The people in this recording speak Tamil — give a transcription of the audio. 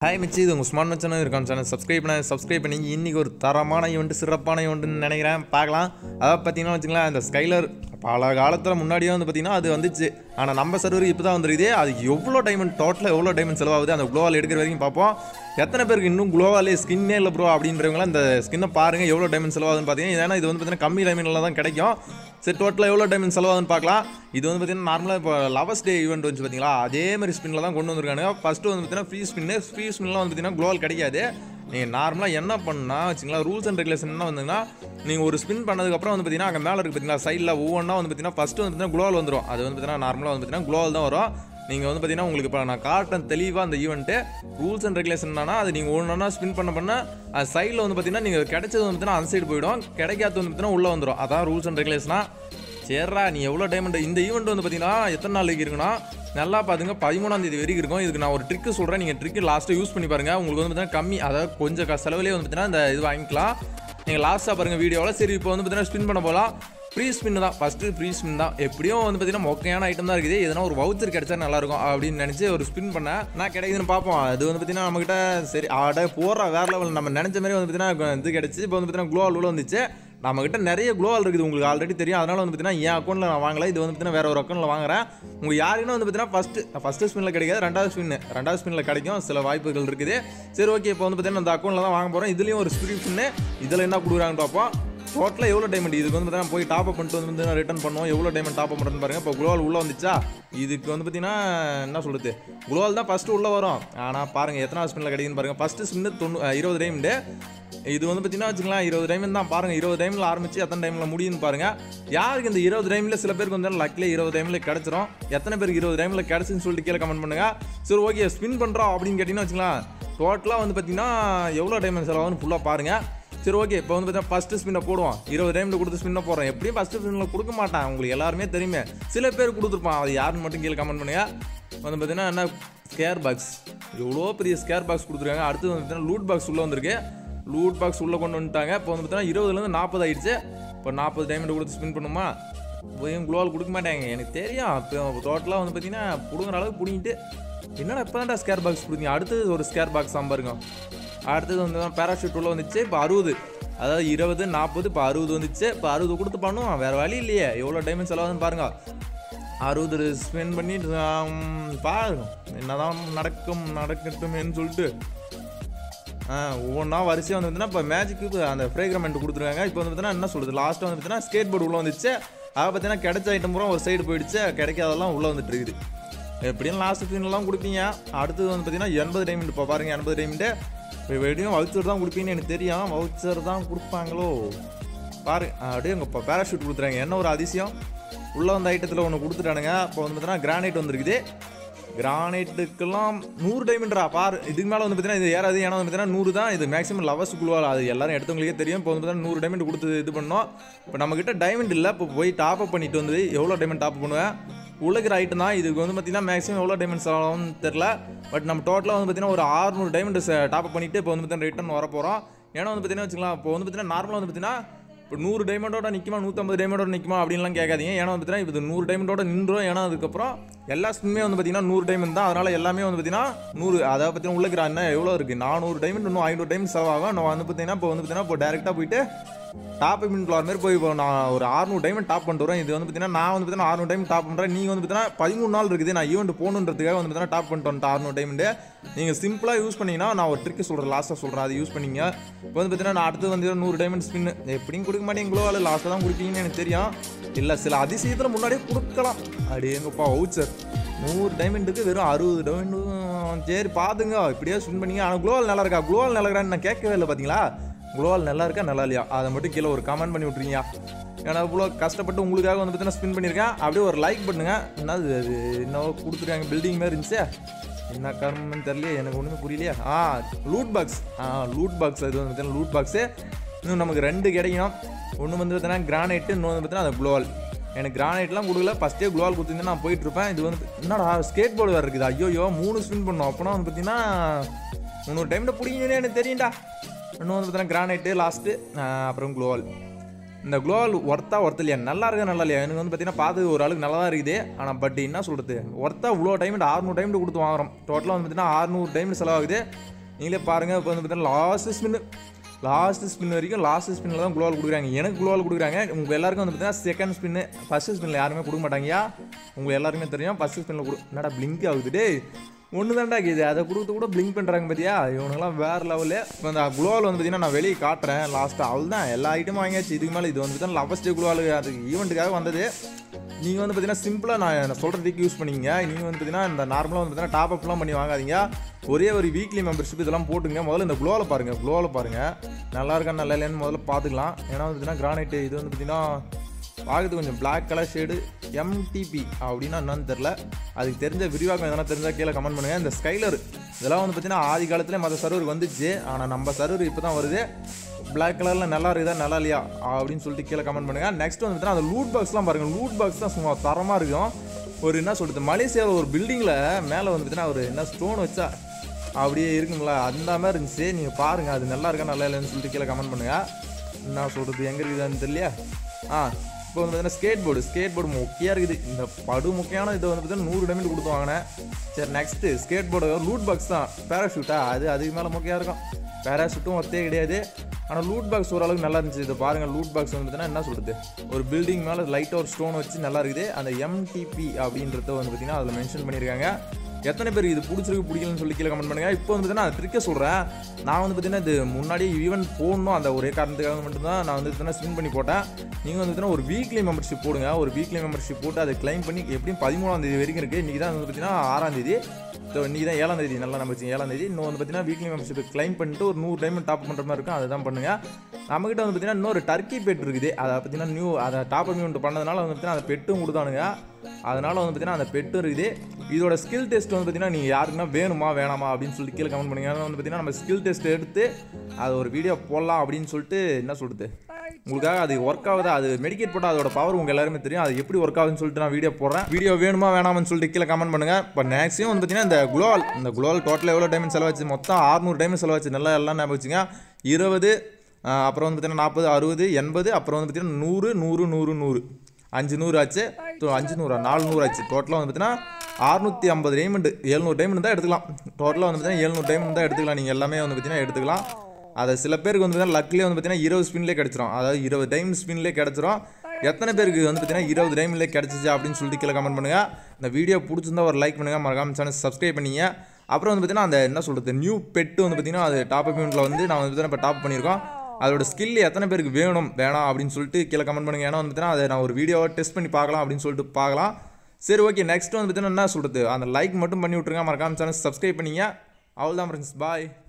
ஹாய் மிச்சி இது உங்கள் ஸ்மார்ட் சேனல் இருக்கான் சேனல் சப்ஸ்கிரைப் பண்ண சப்ஸ்கிரைப் பண்ணி இன்றைக்கி ஒரு தரமான ஈவெண்ட் சிறப்பான ஈவெண்ட்னு நினைக்கிறேன் பார்க்கலாம் அதாவது பார்த்தீங்கன்னா வச்சுங்களேன் அந்த ஸ்கைலர் பல காலத்தில் முன்னாடியே வந்து பார்த்தீங்கன்னா அது வந்துச்சு ஆனால் நம்ம சர்வருக்கு இப்போ தான் வந்துருக்குது அது எவ்வளோ டைமண்ட் டோட்டலாக எவ்வளோ டைமண்ட் செலவாகுது அந்த குளோவால் எடுக்கிற வரைக்கும் பார்ப்போம் எத்தனை பேருக்கு இன்னும் குளோவாலே ஸ்கின்னே இல்லை ப்ரோ அப்படின்றவங்களாம் இந்த ஸ்கின்னை பாருங்கள் எவ்வளோ டைமண்ட் செலவாகுதுன்னு பார்த்தீங்கன்னா ஏன்னா இது வந்து பார்த்தீங்கன்னா கம்மி டைமண்டில் தான் கிடைக்கும் சரி டோட்டலாக எவ்வளோ டைமண்ட் செலவாகுதுன்னு பார்க்கலாம் இது வந்து பார்த்தீங்கன்னா நார்மலாக இப்போ லவர்ஸ் டே ஈவெண்ட் வந்து பார்த்தீங்களா அதே மாதிரி ஸ்பின்னில் தான் கொண்டு வந்திருக்காங்க ஃபஸ்ட்டு வந்து பார்த்தீங்கன்னா ஃப்ரீ ஸ்பின்னு ஃப்ரீ ஸ்பின்லாம் வந்து பார்த்தீங்கன்னா குளோவல் கிடைக்காது நீங்கள் நார்மலாக என்ன பண்ணா வச்சுங்களா ரூல்ஸ் அண்ட் ரெகுலேஷன் என்ன வந்தீங்கன்னா நீங்கள் ஒரு ஸ்பின் பண்ணதுக்கப்புறம் வந்து பார்த்தீங்கன்னா அங்கே மேலே இருக்குது பார்த்தீங்களா சைடில் ஒவ்வொன்றா வந்து பார்த்தீங்கன்னா ஃபஸ்ட்டு வந்து பார்த்தீங்கன்னா குளோவல் வந்துடும் அது வந்து பார்த்தீங்கன்னா நார்மலாக வந்து பார்த்தீங்கன்னா குளோவல் தான் வரும் நீங்கள் வந்து பார்த்தீங்கன்னா உங்களுக்கு இப்போ நான் காட்டுறேன் தெளிவாக அந்த ஈவெண்ட்டு ரூல்ஸ் அண்ட் ரெகுலேஷன் என்னன்னா அது நீங்கள் ஒன்று ஸ்பின் பண்ண பண்ண அது சைடில் வந்து பார்த்தீங்கன்னா நீங்கள் கிடைச்சது வந்து பார்த்தீங்கன்னா அந்த சைடு போயிடும் கிடைக்காது வந்து பார்த்தீங்கன்னா உள்ளே வந்துடும் அதான் ரூல்ஸ் அண்ட் ரெகுலேஷனாக சரிடா நீ எவ்வளோ டைமண்ட் இந்த ஈவெண்ட் வந்து பார்த்தீங்கன்னா எத்தனை நாளைக்கு இருக்குன்னா நல்லா பார்த்துங்க பதிமூணாம் தேதி வரைக்கும் இருக்கும் இதுக்கு நான் ஒரு ட்ரிக்கு சொல்கிறேன் நீங்கள் ட்ரிக்கு லாஸ்ட்டு யூஸ் பண்ணி பாருங்கள் உங்களுக்கு வந்து பார்த்தீங்கன்னா கம்மி அதாவது கொஞ்சம் க- செலவுலேயே வந்து பார்த்தீங்கன்னா இந்த இது வாங்கிக்கலாம் நீங்கள் லாஸ்ட்டாக பாருங்கள் வீடியோவில் சரி இப்போ வந்து பார்த்தீங்கன்னா ஸ்பின் பண்ண போகலாம் ஃப்ரீ ஸ்பின் தான் ஃபஸ்ட்டு ஃப்ரீ ஸ்பின் தான் எப்படியும் வந்து பார்த்தீங்கன்னா மொக்கையான ஐட்டம் தான் இருக்குது எதனா ஒரு வவுச்சர் கிடைச்சா நல்லாயிருக்கும் அப்படின்னு நினச்சி ஒரு ஸ்பின் பண்ணேன் நான் கிடைக்குதுன்னு பார்ப்போம் அது வந்து பார்த்தீங்கன்னா நம்மக்கிட்ட சரி ஆட போகிற வேறு லெவல் நம்ம நினச்ச மாதிரி வந்து பார்த்தீங்கன்னா இது கிடச்சி இப்போ வந்து பார்த்தீங்கன்னா க்ளோவால் உள்ள வந்துச்சு நம்மக்கிட்ட நிறைய க்ளோவால் இருக்குது உங்களுக்கு ஆல்ரெடி தெரியும் அதனால் வந்து பார்த்தீங்கன்னா என் அக்கௌண்ட்டில் நான் வாங்கல இது வந்து பார்த்தீங்கன்னா வேற ஒரு அக்கௌண்ட்டில் வாங்குறேன் உங்கள் யாருக்குன்னா வந்து பார்த்தீங்கன்னா ஃபஸ்ட்டு ஃபஸ்ட்டு ஸ்பின்னில் கிடைக்காது ரெண்டாவது ஸ்பின் ரெண்டாவது ஸ்பின்னில் கிடைக்கும் சில வாய்ப்புகள் இருக்குது சரி ஓகே இப்போ வந்து பார்த்தீங்கன்னா அந்த அக்கௌண்ட்டில் தான் வாங்க போகிறோம் இதுலேயும் ஒரு ஸ்பிரிட் ஸ்பின்னு இதில் என்ன கொடுக்குறாங்கன்னு பார்ப்போம் டோட்டலாக எவ்வளோ டைமண்ட் இதுக்கு வந்து பார்த்தீங்கன்னா போய் டாப் அப் பண்ணிட்டு வந்து பார்த்தீங்கன்னா ரிட்டர்ன் பண்ணுவோம் எவ்வளோ டைமண்ட் டாப் அப் பண்ணுறதுன்னு பாருங்க இப்போ குளோவால் உள்ளே வந்துச்சா இதுக்கு வந்து பார்த்தீங்கன்னா என்ன சொல்கிறது குளோவால் தான் ஃபஸ்ட்டு உள்ளே வரும் ஆனால் பாருங்கள் எத்தனை ஸ்பின்னில் கிடைக்குதுன்னு பாருங்கள் ஃபஸ்ட்டு ஸ்பின்னு தொண்ணூ அஹ் இருபது டைமண்டு இது வந்து பார்த்தீங்கன்னா வச்சுக்கலாம் இருபது டைம் தான் பாருங்கள் இருபது டைமில் ஆரம்பிச்சு எத்தனை டைமில் முடியும்னு பாருங்கள் யாருக்கு இந்த இருபது டைமில் சில பேருக்கு வந்து லக்கில் இருபது டைமில் கிடச்சிரும் எத்தனை பேருக்கு இருபது டைமில் கிடச்சுன்னு சொல்லிட்டு கீழே கமெண்ட் பண்ணுங்க சரி ஓகே ஸ்பின் பண்ணுறோம் அப்படின்னு கேட்டிங்கன்னா வச்சுக்கலாம் டோட்டலாக வந்து பார்த்தீங்கன்னா எவ்வளோ டைம் செலவாகுன்னு ஃபுல்லாக பாருங்கள் சரி ஓகே இப்போ வந்து பார்த்தீங்கன்னா ஃபஸ்ட்டு ஸ்பின்னை போடுவோம் இருபது டைமில் கொடுத்து ஸ்பின்னை போடுறோம் எப்படியும் ஃபஸ்ட்டு ஸ்பின்னில் கொடுக்க மாட்டான் உங்களுக்கு எல்லாருமே தெரியுமே சில பேர் கொடுத்துருப்பான் அது யாருன்னு மட்டும் கீழே கமெண்ட் பண்ணுங்க வந்து பார்த்தீங்கன்னா என்ன ஸ்கேர் பாக்ஸ் எவ்வளோ பெரிய ஸ்கேர் பாக்ஸ் கொடுத்துருக்காங்க அடுத்து வந்து பார்த்தீங்கன்னா லூட் பாக்ஸ் உள்ளே வந்திருக்கு லூட் பாக்ஸ் உள்ளே கொண்டு வந்துட்டாங்க இப்போ வந்து பார்த்தீங்கன்னா இருபதுலேருந்து நாற்பது ஆயிடுச்சு இப்போ நாற்பது டைமண்ட் கொடுத்து ஸ்பின் பண்ணுமா போயும் குளோவால் கொடுக்க மாட்டாங்க எனக்கு தெரியும் இப்போ டோட்டலாக வந்து பார்த்தீங்கன்னா பிடுங்குற அளவுக்கு பிடிங்கிட்டு என்னடா இப்போ தான்டா ஸ்கேர் பாக்ஸ் கொடுத்தீங்க அடுத்தது ஒரு ஸ்கேர் பாக்ஸ் பாருங்க அடுத்தது வந்து பேராஷூட் உள்ள வந்துச்சு இப்போ அறுபது அதாவது இருபது நாற்பது இப்போ அறுபது வந்துச்சு இப்போ அறுபது கொடுத்து பண்ணுவோம் வேறு வழி இல்லையே எவ்வளோ டைமண்ட் செலவாகுதுன்னு பாருங்க அறுபது ஸ்பெண்ட் பண்ணி ஆம், பாருங்க என்னதான் நடக்கும் நடக்கட்டுமேன்னு சொல்லிட்டு ஆ ஒவ்வொன்றா வரிசையாக வந்து பார்த்தீங்கன்னா இப்போ மேஜிக்கு அந்த ஃப்ரேக்ரமெண்ட் கொடுத்துருக்காங்க இப்போ வந்து பார்த்தீங்கன்னா என்ன சொல்கிறது லாஸ்ட்டாக வந்து பார்த்தீங்கன்னா ஸ்கேட் போர்டு உள்ளே வந்துச்சு அதை பார்த்தீங்கன்னா கிடைச்ச ஐட்டம் பூரா ஒரு சைடு போயிடுச்சு கிடைக்காதெல்லாம் உள்ளே வந்துட்டு இருக்குது எப்படியும் லாஸ்ட் ஃபீன்லாம் கொடுப்பீங்க அடுத்தது வந்து பார்த்தீங்கன்னா எண்பது டைமண்ட் இப்போ பாருங்க எண்பது டைமண்ட்டு இப்போ வெடியும் வவுச்சர் தான் கொடுப்பீங்கன்னு எனக்கு தெரியும் வவுச்சர் தான் கொடுப்பாங்களோ பாரு அப்படியே உங்கள் இப்போ பேராஷூட் கொடுத்துறாங்க என்ன ஒரு அதிசயம் உள்ளே வந்த ஐட்டத்தில் ஒன்று கொடுத்துட்டானுங்க இப்போ வந்து பார்த்தீங்கன்னா கிரானைட் வந்துருக்குது கிரானைட்டுக்கெல்லாம் நூறு டைமண்ட்ரா பார் இதுக்கு மேலே வந்து பார்த்தீங்கன்னா இது ஏறாது ஏன்னா வந்து பார்த்தீங்கன்னா நூறு தான் இது மேக்ஸிமம் லவர்ஸ் குழுவால் அது எல்லாரும் எடுத்தவங்களுக்கே தெரியும் இப்போ வந்து பார்த்தீங்கன்னா நூறு டைமண்ட் கொடுத்து இது பண்ணோம் இப்போ நம்மக்கிட்ட டைமண்ட் இல்லை இப்போ போய் டாப் அப் பண்ணிட்டு வந்து எவ்வளோ டைமண்ட் டாப் பண்ணுவேன் உலகிற ஐட்டம் தான் இதுக்கு வந்து பார்த்தீங்கன்னா மேக்ஸிமம் எவ்வளோ டைமண்ட்ஸ் ஆகும்னு தெரில பட் நம்ம டோட்டலாக வந்து பார்த்தீங்கன்னா ஒரு ஆறுநூறு டைமண்ட் டாப் அப் பண்ணிட்டு இப்போ வந்து பார்த்தீங்கன்னா ரிட்டர்ன் வர போகிறோம் ஏன்னா வந்து பார்த்தீங்கன்னா வச்சுக்கலாம் இப்போ வந்து பார்த்தீங்கன்னா நார்மலாக வந்து பார்த்தீங்கன்னா இப்போ நூறு டைமண்டோட நிற்குமா நூற்றம்பது டைமண்டோட நிற்குமா அப்படின்லாம் கேட்காதீங்க ஏன்னா வந்து பார்த்தீங்கன்னா இப்போ இது நூறு டைமண்டோட நின்றோம் ஏன்னா அதுக்கப்புறம் எல்லா ஸ்பின்மே வந்து பார்த்தீங்கன்னா நூறு டைமண்ட் தான் அதனால் எல்லாமே வந்து பார்த்தீங்கன்னா நூறு அதை பார்த்தீங்கன்னா உள்ளக்கிற என்ன எவ்வளோ இருக்குது நானூறு டைமண்ட் இன்னும் ஐநூறு டைமண்ட் செலவாகும் நான் வந்து பார்த்தீங்கன்னா இப்போ வந்து பார்த்தீங்கன்னா இப்போ டேரெக்டாக போயிட்டு டாப் மின் ஃப்ளார் மாதிரி போய் இப்போ நான் ஒரு ஆறுநூறு டைமண்ட் டாப் பண்ணிட்டு வரேன் இது வந்து பார்த்தீங்கன்னா நான் வந்து பார்த்தீங்கன்னா ஆறுநூறு டைம் டாப் பண்ணுறேன் நீங்கள் வந்து பார்த்தீங்கன்னா பதிமூணு நாள் இருக்குது நான் ஈவெண்ட் போகணுன்றதுக்காக வந்து பார்த்தீங்கன்னா டாப் பண்ணிட்டு வந்துட்டு ஆறுநூறு டைமண்ட் நீங்கள் சிம்பிளாக யூஸ் பண்ணீங்கன்னா நான் ஒரு ட்ரிக்கு சொல்கிறேன் லாஸ்ட்டாக சொல்கிறேன் அதை யூஸ் பண்ணீங்க இப்போ வந்து பார்த்தீங்கன்னா நான் அடுத்து வந்து நூறு டைமண்ட் ஸ்பின் எப்படியும் கொடுக்க மாட்டேங்களோ அல்ல லாஸ்ட்டாக தான் கொடுப்பீங்கன்னு எனக்கு தெரியும் இல்லை சில அதிசயத்தில் முன்னாடியே கொடுக்கலாம் அப்படியே எங்கப்பா வவுச்சர் நூறு டைமண்டுக்கு வெறும் அறுபது டைமண்டு சரி பார்த்துங்க இப்படியே ஸ்பின் பண்ணீங்க ஆனால் குளோவால் நல்லா இருக்கா குளோவால் நல்லா இருக்கான்னு நான் கேட்கவே இல்லை பார்த்தீங்களா குளோவால் நல்லா இருக்கா நல்லா இல்லையா அதை மட்டும் கீழே ஒரு கமெண்ட் பண்ணி விட்றீங்க ஏன்னா இவ்வளோ கஷ்டப்பட்டு உங்களுக்காக வந்து பார்த்தீங்கன்னா ஸ்பின் பண்ணியிருக்கேன் அப்படியே ஒரு லைக் பண்ணுங்க என்னது அது என்னவோ கொடுத்துருக்காங்க பில்டிங் மாதிரி இருந்துச்சு என்ன கர்மன்னு தெரியலையே எனக்கு ஒன்றுமே புரியலையே ஆ லூட் பாக்ஸ் ஆ லூட் பாக்ஸ் அது வந்து பார்த்தீங்கன்னா லூட் பாக்ஸு இன்னும் நமக்கு ரெண்டு கிடைக்கணும் ஒன்று வந்து பார்த்தீங்கன்னா கிரானைட்டு இன்னொன்று வந்து பார்த்தீங்கன்னா அது குளோவால் எனக்கு கிரானைட்லாம் கொடுக்கல ஃபஸ்ட்டே குளோவால் கொடுத்துருந்தா நான் போயிட்டு இருப்பேன் இது வந்து என்னடா ஸ்கேட் போர்டு வேறு இருக்குது ஐயோ மூணு ஸ்பின் பண்ணோம் அப்போனா வந்து பார்த்தீங்கன்னா முந்நூறு டைமில் பிடிங்கன்னு எனக்கு தெரியும்டா இன்னும் வந்து பார்த்தீங்கன்னா கிரானைட்டு லாஸ்ட்டு அப்புறம் குளோவால் இந்த குளோவால் ஒர்த்தா ஒர்த்து இல்லையா நல்லா இருக்கா நல்லா இல்லையா எனக்கு வந்து பார்த்தீங்கன்னா பார்த்து ஒரு ஆளுக்கு நல்லா தான் இருக்குது ஆனால் பட் என்ன சொல்கிறது ஒர்த்தா இவ்வளோ டைம் அறுநூறு டைம் கொடுத்து வாங்குறோம் டோட்டலாக வந்து பார்த்தீங்கன்னா அறுநூறு டைம் செலவாகுது நீங்களே பாருங்கள் இப்போ வந்து பார்த்தீங்கன்னா லாஸ்ட் ஸ்பின் லாஸ்ட் ஸ்பின் வரைக்கும் லாஸ்ட் ஸ்பின்னில் தான் குளோவால் கொடுக்குறாங்க எனக்கு குளோவால் கொடுக்குறாங்க உங்கள் எல்லாருக்கும் வந்து பார்த்தீங்கன்னா செகண்ட் ஸ்பின்னு ஃபஸ்ட் ஸ்பின்னில் யாருமே கொடுக்க மாட்டாங்கயா உங்கள் எல்லாருக்குமே தெரியும் ஃபஸ்ட் ஸ்பின்னில் கொடு என்னடா பிளிங்க் ஆகுது டேய் ஒன்று தான்டா இது அதை கொடுத்து கூட பிளிங்க் பண்ணுறாங்க பார்த்தியா இவனுங்களாம் வேறு லெவலு இப்போ இந்த குளோவால் வந்து பார்த்தீங்கன்னா நான் வெளியே காட்டுறேன் லாஸ்ட்டாக அவள் தான் எல்லா ஐட்டமும் வாங்கியாச்சு இதுக்கு மேலே இது வந்து பார்த்தீங்கன்னா லவஸ்ட் குளோவால் அது ஈவெண்ட்டுக்காக வந்தது நீங்கள் வந்து பார்த்தீங்கன்னா சிம்பிளாக நான் சொல்கிறதுக்கு யூஸ் பண்ணிங்க நீங்கள் வந்து பார்த்தீங்கன்னா இந்த நார்மலாக வந்து பார்த்தீங்கன்னா டாப் அப்லாம் பண்ணி வாங்காதீங்க ஒரே ஒரு வீக்லி மெம்பர்ஷிப் இதெல்லாம் போட்டுங்க முதல்ல இந்த குளோவில் பாருங்கள் குளோவில் பாருங்கள் நல்லா இருக்கா நல்லா இல்லைன்னு முதல்ல பார்த்துக்கலாம் ஏன்னா வந்து பார்த்தீங்கன்னா கிரானைட் இது வந்து பார்த்தீங்கன்னா பார்க்கறதுக்கு கொஞ்சம் பிளாக் கலர் ஷேடு எம்டிபி அப்படின்னா என்னன்னு தெரில அதுக்கு தெரிஞ்ச விரிவாக்கம் எதனா தெரிஞ்சால் கீழே கமெண்ட் பண்ணுங்கள் இந்த ஸ்கைலர் இதெல்லாம் வந்து பார்த்தீங்கன்னா ஆதி காலத்தில் மற்ற சர்வர் வந்துச்சு ஆனால் நம்ம சர்வர் இப்போ தான் வருது பிளாக் கலரில் நல்லா இருக்குதா நல்லா இல்லையா அப்படின்னு சொல்லிட்டு கீழே கமெண்ட் பண்ணுங்கள் நெக்ஸ்ட் வந்து பார்த்தீங்கன்னா அந்த லூட் பாக்ஸ்லாம் பாருங்கள் லூட் பாக்ஸ் தான் சும்மா தரமாக இருக்கும் ஒரு என்ன சொல்கிறது மலேசியாவில் ஒரு பில்டிங்கில் மேலே வந்து பார்த்தீங்கன்னா ஒரு என்ன ஸ்டோன் வச்சா அப்படியே இருக்குங்களா அந்த மாதிரி இருந்துச்சு நீங்கள் பாருங்கள் அது நல்லா இருக்கா நல்லா இல்லைன்னு சொல்லிட்டு கீழே கமெண்ட் பண்ணுங்கள் என்ன சொல்கிறது எங்கே இருக்குதான்னு தெரியலையா ஆ இப்போ வந்து பார்த்தீங்கன்னா ஸ்கேட் போர்டு ஸ்கேட் போர்டு முக்கியம் இருக்குது இந்த படு முக்கியமான இதை வந்து பார்த்தீங்கன்னா நூறு டெமெண்ட் கொடுத்து வாங்கினேன் சரி next skateboard loot box தான் பேராஷூட்டா அது அதுக்கு மேலே முக்கியம் இருக்கும் பேராஷூட்டும் ஒத்தே கிடையாது ஆனால் லூட் பாக்ஸ் ஓரளவுக்கு நல்லா இருந்துச்சு இதை பாருங்கள் லூட் பாக்ஸ் வந்து பார்த்தீங்கன்னா என்ன சொல்கிறது ஒரு பில்டிங் மேலே லைட்டாக ஒரு ஸ்டோன் வச்சு நல்லா இருக்குது அந்த எம்டிபி அப்படின்றத வந்து பார்த்தீங்கன்னா அதில் மென்ஷன் பண்ணியிருக்காங்க எத்தனை பேர் இது பிடிச்சிருக்கு பிடிக்கலன்னு சொல்லி கீழே கமெண்ட் பண்ணுங்க இப்போ வந்து பார்த்தீங்கன்னா அது ட்ரிக்கை சொல்கிறேன் நான் வந்து பார்த்தீங்கன்னா இது முன்னாடி ஈவெண்ட் போடணும் அந்த ஒரே காரணத்துக்காக மட்டும்தான் நான் வந்து பார்த்தீங்கன்னா ஸ்பின் பண்ணி போட்டேன் நீங்கள் வந்து பார்த்தீங்கன்னா ஒரு வீக்லி மெம்பர்ஷிப் போடுங்க ஒரு வீக்லி மெம்பர்ஷிப் போட்டு அதை கிளைம் பண்ணி எப்படியும் பதிமூணாம் தேதி வரைக்கும் இருக்குது இன்றைக்கி தான் வந்து பார்த்தீங்கன்னா ஆறாம் தேதி ஸோ இன்றைக்கி தான் ஏழாம் தேதி நல்லா நம்ம ஏழாம் தேதி இன்னும் வந்து பார்த்தீங்கன்னா வீக்லி மெம்பர்ஷிப் கிளைம் பண்ணிட்டு ஒரு நூறு டைம் டாப் பண்ணுற மாதிரி இருக்கும் அதை தான் பண்ணுங்கள் நம்மகிட்ட வந்து பார்த்தீங்கன்னா இன்னொரு டர்க்கி பெட் இருக்குது அதை பார்த்தீங்கன்னா நியூ அதை டாப் அப் பண்ணதுனால வந்து பார்த்தீங்கன்னா அந்த பெட்டும் கொடுத்தானுங்க அதனால் வந்து பார்த்தீங்கன்னா அந்த பெட்டும் இருக்குது இதோட ஸ்கில் டெஸ்ட் வந்து பார்த்தீங்கன்னா நீங்கள் யாருக்குன்னா வேணுமா வேணாமா அப்படின்னு சொல்லிட்டு கீழே கமெண்ட் பண்ணுங்க ஏன்னா வந்து பார்த்தீங்கன்னா நம்ம ஸ்கில் டெஸ்ட் எடுத்து அது ஒரு வீடியோ போடலாம் அப்படின்னு சொல்லிட்டு என்ன சொல்கிறது உங்களுக்காக அது ஒர்க் ஆகுதா அது மெடிக்கேட் போட்டால் அதோட பவர் உங்கள் எல்லாருமே தெரியும் அது எப்படி ஒர்க் ஆகுதுன்னு சொல்லிட்டு நான் வீடியோ போடுறேன் வீடியோ வேணுமா வேணாமான்னு சொல்லிட்டு கீழே கமெண்ட் பண்ணுங்கள் இப்போ மேக்ஸிமம் வந்து பார்த்தீங்கன்னா இந்த குளோவால் இந்த குளோவால் டோட்டல் எவ்வளோ டைம் செலவாச்சு மொத்தம் ஆறுநூறு டைம் செலவாச்சு நல்லா எல்லாம் ஞாபகம் வச்சுங்க இருபது ஆஹ் அப்புறம் வந்து பார்த்தீங்கன்னா நாற்பது அறுபது எண்பது அப்புறம் வந்து பார்த்தீங்கன்னா நூறு நூறு நூறு நூறு அஞ்சு நூறு ஆச்சு டோ- அஞ்சு நூறா நாலு நூறு ஆச்சு டோட்டலாக வந்து பார்த்தீங்கன்னா அறுநூற்றி ஐம்பது டைமண்ட் எழுநூறு டைமண்ட் தான் எடுத்துக்கலாம் டோட்டலாக வந்து பார்த்தீங்கன்னா எழுநூறு டைமண்ட் தான் எடுத்துக்கலாம் நீங்கள் எல்லாமே வந்து பார்த்தீங்கன்னா எடுத்துக்கலாம் அதை சில பேருக்கு வந்து பார்த்தீங்கன்னா லக்லேயே வந்து பார்த்தீங்கன்னா இருபது ஸ்பின்லேயே கிடச்சிரும் அதாவது இருபது டைம் ஸ்பின்லேயே கிடச்சிரும் எத்தனை பேருக்கு வந்து பார்த்தீங்கன்னா இருபது டைம்லேயே கிடச்சிச்சு அப்படின்னு சொல்லிட்டு கீழே கமெண்ட் பண்ணுங்கள் இந்த வீடியோ பிடிச்சிருந்தா ஒரு லைக் பண்ணுங்கள் மறக்காம சேனல் சப்ஸ்கிரைப் பண்ணிங்க அப்புறம் வந்து பார்த்தீங்கன்னா அந்த என்ன சொல்கிறது நியூ பெட்டு வந்து பார்த்தீங்கன்னா அது டாப் அப்யூனில் வந்து நான் வந்து பார்த்தீங்கன்னா இப்போ டாப் பண்ணியிருக்கோம் அதோட ஸ்கில் எத்தனை பேருக்கு வேணும் வேணாம் அப்படின்னு சொல்லிட்டு கீழே கமெண்ட் பண்ணுங்க ஏன்னா வந்து பார்த்தீங்கன்னா அதை நான் ஒரு வீடியோவை டெஸ்ட் பண்ணி பார்க்கலாம் அப்படின்னு சொல்லிட்டு பார்க்கலாம் சரி ஓகே நெக்ஸ்ட் வந்து பார்த்தீங்கன்னா என்ன சொல்கிறது அந்த லைக் மட்டும் பண்ணி விட்ருங்க மறக்காம சேனல் சப்ஸ்கிரைப் பண்ணிங்க அவ்வளோதான் ஃப்ரெண்ட்ஸ் பாய்